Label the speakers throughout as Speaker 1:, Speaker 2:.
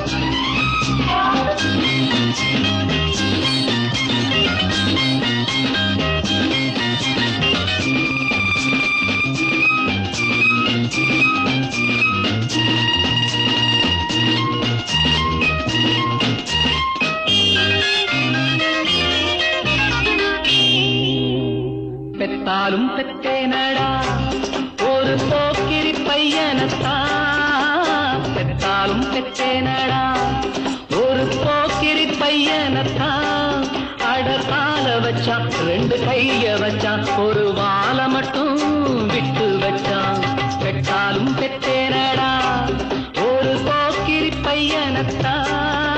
Speaker 1: பெத்தாலும் பெத்தேனடா ஒரு போக்கிரி பையனத்தான் பெத்தாலும் பெத்தேனடா ஒரு போக்கிரி பையனத்தான் அட கால வச்சான் ரெண்டு கைய வச்சான் ஒரு வாழ மட்டும் விட்டு வச்சான் பெத்தாலும் பெத்தேனடா ஒரு போக்கிரி பையனத்தான்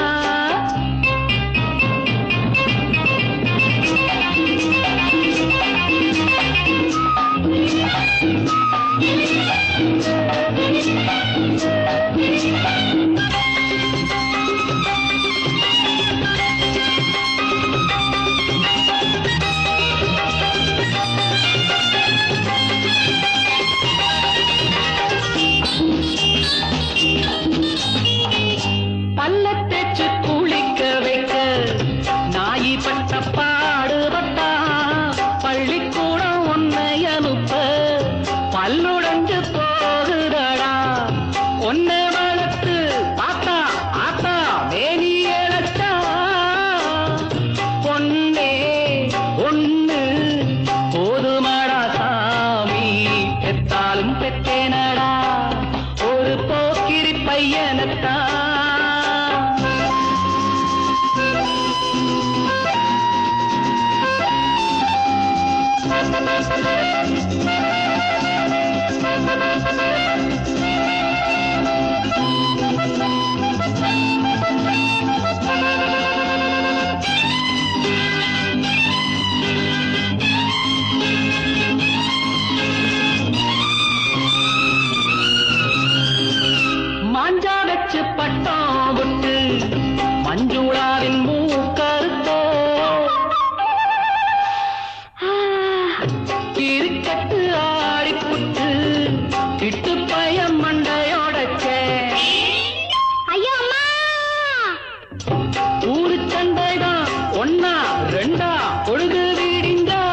Speaker 1: பல்ல தேச்சு குளிக்க வைக்க நாயி பட்ட பாடுபட்டா பள்ளிக்கூடம் உன்னை அனுப்ப பல்லுடைஞ்சு போகுதடா ஒன்னை வளர்த்து ஆத்தா ஆத்தா வேணி இழச்சா பொன்னே ஒண்ணு போதுமாடா சாமி பெத்தாலும் பெத்தேனடா ஒரு போக்கிரி பையனத்தான் மாஞ்சா வச்சு பட்டம் விட்டு மஞ்சுளாவின் மூக்கருத்தோ இருக்கட்டு ஆடி புட்டு இட்டு பயம் மண்டையோடச்சே
Speaker 2: ஐயோ அம்மா
Speaker 1: ஊரு சண்டைதான் ஒன்னா ரெண்டா பொழுது வீடிந்தா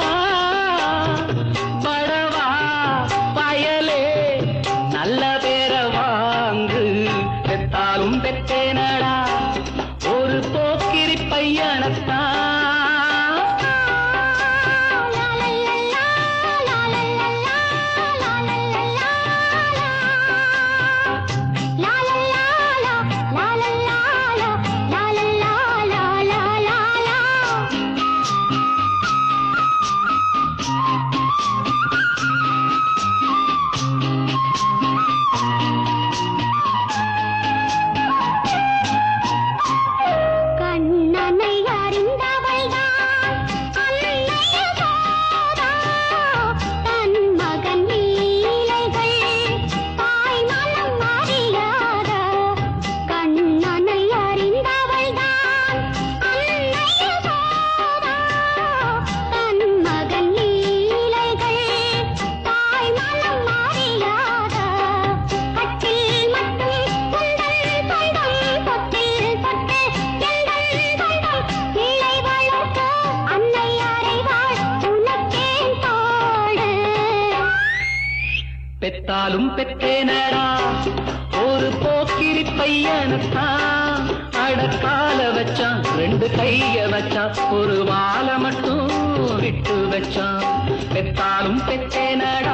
Speaker 1: படவா பயலே நல்ல பேர வாங்கு பெத்தாலும் பெத்தேனடா ஒரு போக்கிரி பையனத்தான்
Speaker 2: கண்ணனை அறிந்தவள்தான் அன்னைய சோதா தன் மகன் லீலைகள் தாய் மனம் அறியாத கண்ணனை அறிந்தவள்தான் அன்னைய சோதா தன் மகன் லீலைகள் தாய் மனம் அறியாத கட்டில் மட்டும் குந்தன் சொந்தம் சொத்தில் சொத்து எங்கள் சொந்தம் பிள்ளை வளர்க்க அன்னை அறைவாள் உனக்கேன் தோடு
Speaker 1: பெத்தாலும் பெத்தேனடா ஒரு போக்கிரி பையனத்தான் அடக்கால வச்சான் ரெண்டு கைய வச்சான் ஒரு வாழை மட்டும் விட்டு வச்சான் பெத்தாலும் பெத்தேனடா